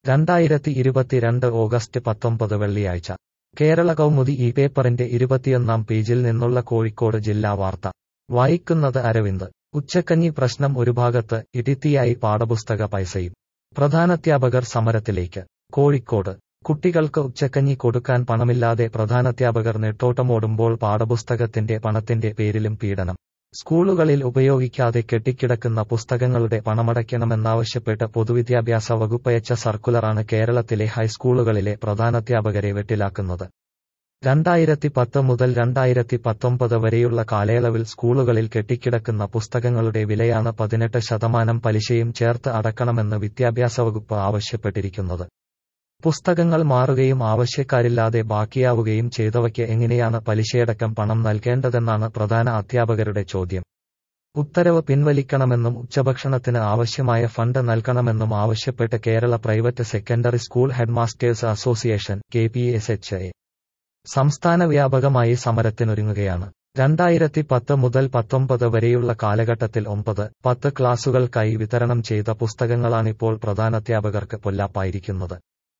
രണ്ടായിരത്തി ഇരുപത്തിരണ്ട് ഓഗസ്റ്റ് പത്തൊമ്പത് വെള്ളിയാഴ്ച കേരള കൗമുദി ഈ പേപ്പറിന്റെ ഇരുപത്തിയൊന്നാം പേജിൽ നിന്നുള്ള കോഴിക്കോട് ജില്ലാ വാർത്ത വായിക്കുന്നത് അരവിന്ദ് ഉച്ചക്കഞ്ഞി പ്രശ്നം ഒരു ഭാഗത്ത് ഇടിത്തിയായി പാഠപുസ്തക പൈസയും പ്രധാനാധ്യാപകർ സമരത്തിലേക്ക് കോഴിക്കോട് കുട്ടികൾക്ക് ഉച്ചക്കഞ്ഞി കൊടുക്കാൻ പണമില്ലാതെ പ്രധാനാധ്യാപകർ നെട്ടോട്ടമോടുമ്പോൾ പാഠപുസ്തകത്തിന്റെ പണത്തിന്റെ പേരിലും പീഡനം സ്കൂളുകളിൽ ഉപയോഗിക്കാതെ കെട്ടിക്കിടക്കുന്ന പുസ്തകങ്ങളുടെ പണമടയ്ക്കണമെന്നാവശ്യപ്പെട്ട് പൊതുവിദ്യാഭ്യാസ വകുപ്പയച്ച സർക്കുലറാണ് കേരളത്തിലെ ഹൈസ്കൂളുകളിലെ പ്രധാനാധ്യാപകരെ വെട്ടിലാക്കുന്നത് രണ്ടായിരത്തി പത്ത് മുതൽ രണ്ടായിരത്തി പത്തൊമ്പത് വരെയുള്ള കാലയളവിൽ സ്കൂളുകളിൽ കെട്ടിക്കിടക്കുന്ന പുസ്തകങ്ങളുടെ വിലയാണ് പതിനെട്ട് ശതമാനം പലിശയും ചേർത്ത് അടക്കണമെന്ന് വിദ്യാഭ്യാസ വകുപ്പ് ആവശ്യപ്പെട്ടിരിക്കുന്നത് പുസ്തകങ്ങൾ മാറുകയും ആവശ്യക്കാരില്ലാതെ ബാക്കിയാവുകയും ചെയ്തവയ്ക്ക് എങ്ങനെയാണ് പലിശയടക്കം പണം നൽകേണ്ടതെന്നാണ് പ്രധാന അധ്യാപകരുടെ ചോദ്യം ഉത്തരവ് പിൻവലിക്കണമെന്നും ഉച്ചഭക്ഷണത്തിന് ആവശ്യമായ ഫണ്ട് നൽകണമെന്നും ആവശ്യപ്പെട്ട് Kerala private secondary school headmasters association K P S H A സംസ്ഥാന വ്യാപകമായി സമരത്തിനൊരുങ്ങുകയാണ് രണ്ടായിരത്തി പത്ത് മുതൽ പത്തൊമ്പത് വരെയുള്ള കാലഘട്ടത്തിൽ ഒമ്പത് പത്ത് ക്ലാസുകൾക്കായി വിതരണം ചെയ്ത പുസ്തകങ്ങളാണിപ്പോൾ പ്രധാനാധ്യാപകർക്ക് പൊല്ലാപ്പായിരിക്കുന്നത്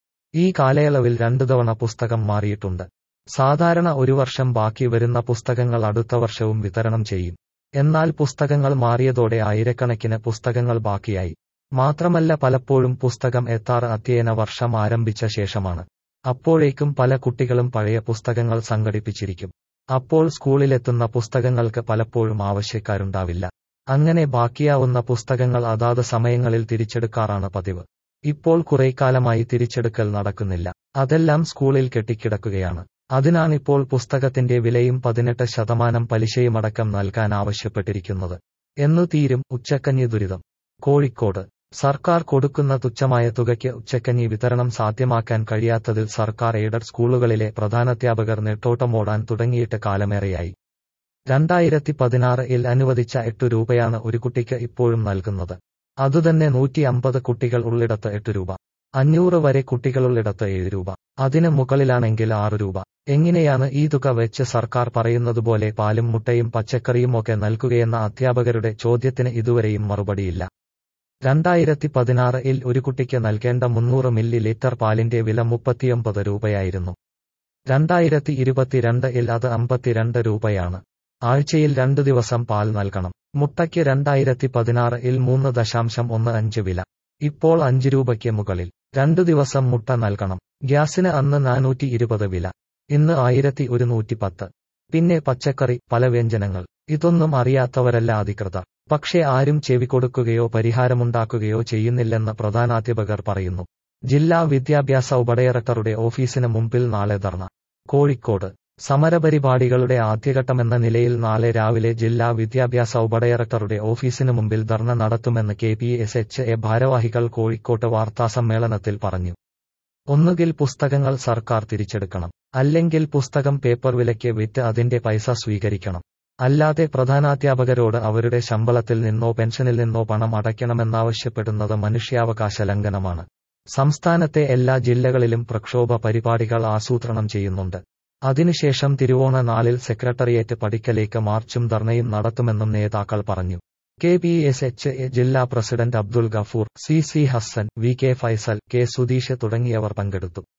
ഈ കാലയളവിൽ രണ്ടു തവണ പുസ്തകം മാറിയിട്ടുണ്ട് സാധാരണ ഒരു വർഷം ബാക്കി വരുന്ന പുസ്തകങ്ങൾ അടുത്ത വർഷവും വിതരണം ചെയ്യും എന്നാൽ പുസ്തകങ്ങൾ മാറിയതോടെ ആയിരക്കണക്കിന് പുസ്തകങ്ങൾ ബാക്കിയായി മാത്രമല്ല പലപ്പോഴും പുസ്തകം എത്താറ് അധ്യയന വർഷം ആരംഭിച്ച ശേഷമാണ് അപ്പോഴേക്കും പല കുട്ടികളും പഴയ പുസ്തകങ്ങൾ സംഘടിപ്പിച്ചിരിക്കും അപ്പോൾ സ്കൂളിലെത്തുന്ന പുസ്തകങ്ങൾക്ക് പലപ്പോഴും ആവശ്യക്കാരുണ്ടാവില്ല അങ്ങനെ ബാക്കിയാവുന്ന പുസ്തകങ്ങൾ അതാത് സമയങ്ങളിൽ തിരിച്ചെടുക്കാറാണ് പതിവ് ഇപ്പോൾ കുറേക്കാലമായി തിരിച്ചെടുക്കൽ നടക്കുന്നില്ല അതെല്ലാം സ്കൂളിൽ കെട്ടിക്കിടക്കുകയാണ് അതിനാണിപ്പോൾ പുസ്തകത്തിന്റെ വിലയും പതിനെട്ട് ശതമാനം പലിശയുമടക്കം നൽകാൻ ആവശ്യപ്പെട്ടിരിക്കുന്നത് എന്നു തീരും ഉച്ചക്കഞ്ഞി ദുരിതം കോഴിക്കോട് സർക്കാർ കൊടുക്കുന്ന തുച്ഛമായ തുകയ്ക്ക് ഉച്ചക്കഞ്ഞി വിതരണം സാധ്യമാക്കാൻ കഴിയാത്തതിൽ സർക്കാർ എയ്ഡഡ് സ്കൂളുകളിലെ പ്രധാനാധ്യാപകർ നെട്ടോട്ടമോടാൻ തുടങ്ങിയിട്ട് കാലമേറെയായി രണ്ടായിരത്തി പതിനാറിൽ അനുവദിച്ച എട്ടു രൂപയാണ് ഒരു കുട്ടിക്ക് ഇപ്പോഴും നൽകുന്നത് അതുതന്നെ നൂറ്റി അമ്പത് കുട്ടികൾ ഉള്ളിടത്ത് എട്ട് രൂപ അഞ്ഞൂറ് വരെ കുട്ടികളുള്ളിടത്ത് ഏഴ് രൂപ അതിന് മുകളിലാണെങ്കിൽ ആറ് രൂപ എങ്ങനെയാണ് ഈ തുക വെച്ച് സർക്കാർ പറയുന്നതുപോലെ പാലും മുട്ടയും പച്ചക്കറിയുമൊക്കെ നൽകുകയെന്ന അധ്യാപകരുടെ ചോദ്യത്തിന് ഇതുവരെയും മറുപടിയില്ല രണ്ടായിരത്തി പതിനാറിൽ ഒരു കുട്ടിക്ക് നൽകേണ്ട മുന്നൂറ് മില്ലി ലിറ്റർ പാലിന്റെ വില മുപ്പത്തിയൊമ്പത് രൂപയായിരുന്നു രണ്ടായിരത്തി ഇരുപത്തിരണ്ടിൽ അത് അമ്പത്തിരണ്ട് രൂപയാണ് ആഴ്ചയിൽ രണ്ടു ദിവസം പാൽ നൽകണം മുട്ടയ്ക്ക് രണ്ടായിരത്തി പതിനാറിൽ മൂന്ന് ദശാംശം ഒന്ന് അഞ്ച് വില ഇപ്പോൾ അഞ്ച് രൂപയ്ക്ക് മുകളിൽ രണ്ടു ദിവസം മുട്ട നൽകണം ഗ്യാസിന് അന്ന് നാനൂറ്റി ഇരുപത് വില ഇന്ന് ആയിരത്തി ഒരുന്നൂറ്റി പത്ത് പിന്നെ പച്ചക്കറി പല വ്യഞ്ജനങ്ങൾ ഇതൊന്നും അറിയാത്തവരല്ല അധികൃതർ പക്ഷേ ആരും ചെവികൊടുക്കുകയോ പരിഹാരമുണ്ടാക്കുകയോ ചെയ്യുന്നില്ലെന്ന് പ്രധാനാധ്യാപകർ പറയുന്നു ജില്ലാ വിദ്യാഭ്യാസ ഉപഡയറക്ടറുടെ ഓഫീസിന് മുമ്പിൽ നാളെ ധർണ കോഴിക്കോട് സമരപരിപാടികളുടെ ആദ്യഘട്ടമെന്ന നിലയിൽ നാളെ രാവിലെ ജില്ലാ വിദ്യാഭ്യാസ ഉപഡയറക്ടറുടെ ഓഫീസിന് മുമ്പിൽ ധർണ നടത്തുമെന്ന് K P S H A ഭാരവാഹികൾ കോഴിക്കോട്ട് വാർത്താസമ്മേളനത്തിൽ പറഞ്ഞു ഒന്നുകിൽ പുസ്തകങ്ങൾ സർക്കാർ തിരിച്ചെടുക്കണം അല്ലെങ്കിൽ പുസ്തകം പേപ്പർ വിലയ്ക്ക് വിറ്റ് അതിന്റെ പൈസ സ്വീകരിക്കണം അല്ലാതെ പ്രധാനാധ്യാപകരോട് അവരുടെ ശമ്പളത്തിൽ നിന്നോ പെൻഷനിൽ നിന്നോ പണം അടയ്ക്കണമെന്നാവശ്യപ്പെടുന്നത് മനുഷ്യാവകാശ ലംഘനമാണ് സംസ്ഥാനത്തെ എല്ലാ ജില്ലകളിലും പ്രക്ഷോഭ പരിപാടികൾ ആസൂത്രണം ചെയ്യുന്നുണ്ട് അതിനുശേഷം തിരുവോണ നാളിൽ സെക്രട്ടറിയേറ്റ് പടിക്കലേക്ക് മാർച്ചും ധർണയും നടത്തുമെന്നും നേതാക്കൾ പറഞ്ഞു K P S H A ജില്ലാ president Abdul Gafoor C C Hassan V K Faisal K Sudheesh തുടങ്ങിയവർ പങ്കെടുത്തു